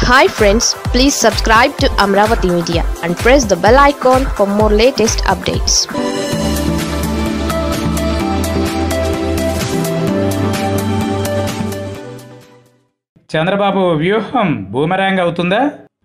hi friends please subscribe to Amaravati media and press the bell icon for more latest updates Chandrababu వ్యూహం boomerang అవుతుందా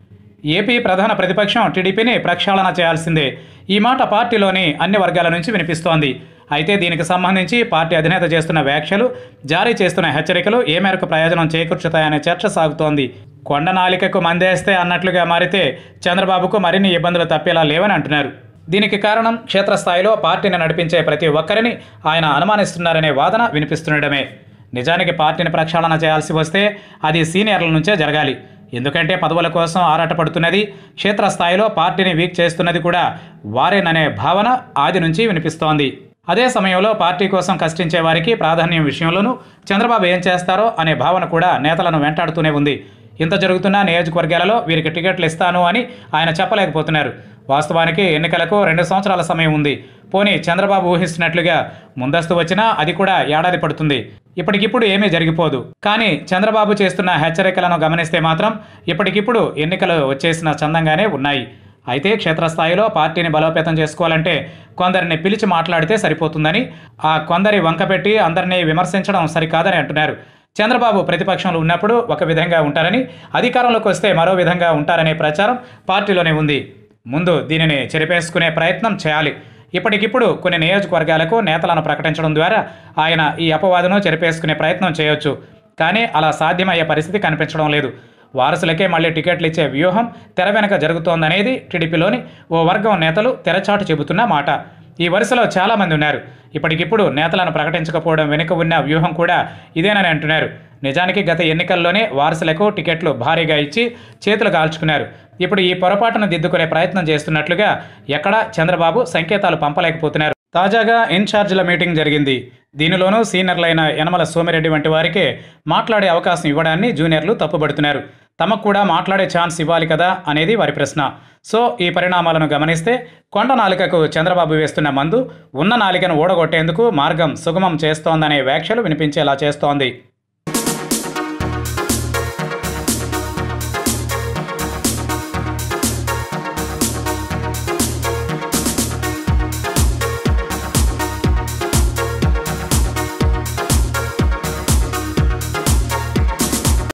AP ప్రధాన ప్రతిపక్షం టీడీపీని ప్రక్షాళన చేయాల్సిందే ఈ మాట పార్టీలోని అన్ని వర్గాల నుంచి వినిపిస్తోంది అయితే దీనికి సంబంధించి పార్టీ అధినేత చేస్తున్న వ్యాఖ్యలు జారీ చేస్తున్న హెచ్చరికలు ఏ మేరకు ప్రయోజనం చేకూర్చుతాయనే చర్చ సాగుతోంది కొండ నాలికకు మందేస్తే అన్నట్లుగా మారితే చంద్రబాబుకు మరిన్ని ఇబ్బందులు తప్పేలా లేవని అంటున్నారు దీనికి కారణం క్షేత్రస్థాయిలో పార్టీని నడిపించే ప్రతి ఒక్కరిని ఆయన అనుమానిస్తున్నారనే వాదన వినిపిస్తుండడమే నిజానికి పార్టీని ప్రక్షాళన చేయాల్సి వస్తే అది సీనియర్ల నుంచే జరగాలి ఎందుకంటే పదవుల కోసం ఆరాటపడుతున్నది క్షేత్రస్థాయిలో పార్టీని వీక్ చేస్తున్నది కూడా వారేననే భావన ఆది నుంచి వినిపిస్తోంది అదే సమయంలో పార్టీ కోసం కష్టించే వారికి ప్రాధాన్యం విషయంలోనూ చంద్రబాబు ఏం చేస్తారో అనే భావన కూడా నేతలను వెంటాడుతూనే ఉంది ఇంత జరుగుతున్న నియోజకవర్గాలలో వీరికి టికెట్లు ఇస్తాను అని ఆయన చెప్పలేకపోతున్నారు వాస్తవానికి ఎన్నికలకు రెండు సంవత్సరాల సమయం ఉంది పోనీ చంద్రబాబు ఊహిస్తున్నట్లుగా ముందస్తు వచ్చినా అది కూడా ఏడాది పడుతుంది ఇప్పటికిప్పుడు ఏమీ జరిగిపోదు కానీ చంద్రబాబు చేస్తున్న హెచ్చరికలను గమనిస్తే మాత్రం ఇప్పటికిప్పుడు ఎన్నికలు వచ్చేసిన చందంగానే ఉన్నాయి అయితే క్షేత్రస్థాయిలో పార్టీని బలోపేతం చేసుకోవాలంటే కొందరిని పిలిచి మాట్లాడితే సరిపోతుందని ఆ కొందరి వంకపెట్టి అందరినీ విమర్శించడం సరికాదని అంటున్నారు చంద్రబాబు ప్రతిపక్షంలో ఉన్నప్పుడు ఒక విధంగా ఉంటారని అధికారంలోకి వస్తే మరో విధంగా ఉంటారనే ప్రచారం పార్టీలోనే ఉంది ముందు దీనిని చెరిపేసుకునే ప్రయత్నం చేయాలి ఇప్పటికిప్పుడు కొన్ని నియోజకవర్గాలకు నేతలను ప్రకటించడం ద్వారా ఆయన ఈ అపవాదును చెరిపేసుకునే ప్రయత్నం చేయొచ్చు కానీ అలా సాధ్యమయ్యే పరిస్థితి కనిపించడం లేదు వారసులకే మళ్ళీ టికెట్లు ఇచ్చే వ్యూహం తెర వెనక జరుగుతోందనేది టీడీపీలోని ఓ వర్గం నేతలు తెరచాటు చెబుతున్న మాట ఈ వరుసలో చాలామంది ఉన్నారు ఇప్పటికిప్పుడు నేతలను ప్రకటించకపోవడం వెనుక ఉన్న వ్యూహం కూడా ఇదేనని అంటున్నారు నిజానికి గత ఎన్నికల్లోనే వారసులకు టికెట్లు భారీగా ఇచ్చి చేతులు కాల్చుకున్నారు ఇప్పుడు ఈ పొరపాటును దిద్దుకునే ప్రయత్నం చేస్తున్నట్లుగా ఎక్కడా చంద్రబాబు సంకేతాలు పంపలేకపోతున్నారు తాజాగా ఇన్ఛార్జీల మీటింగ్ జరిగింది దీనిలోనూ సీనియర్లైన యనమల సోమిరెడ్డి వంటి వారికే మాట్లాడే అవకాశం ఇవ్వడాన్ని జూనియర్లు తప్పుపడుతున్నారు తమకు కూడా మాట్లాడే ఛాన్స్ ఇవ్వాలి కదా అనేది వారి ప్రశ్న సో ఈ పరిణామాలను గమనిస్తే కొండ నాలికకు చంద్రబాబు వేస్తున్న మందు ఉన్న నాలికను ఓడగొట్టేందుకు మార్గం సుగమం చేస్తోందనే వ్యాఖ్యలు వినిపించేలా చేస్తోంది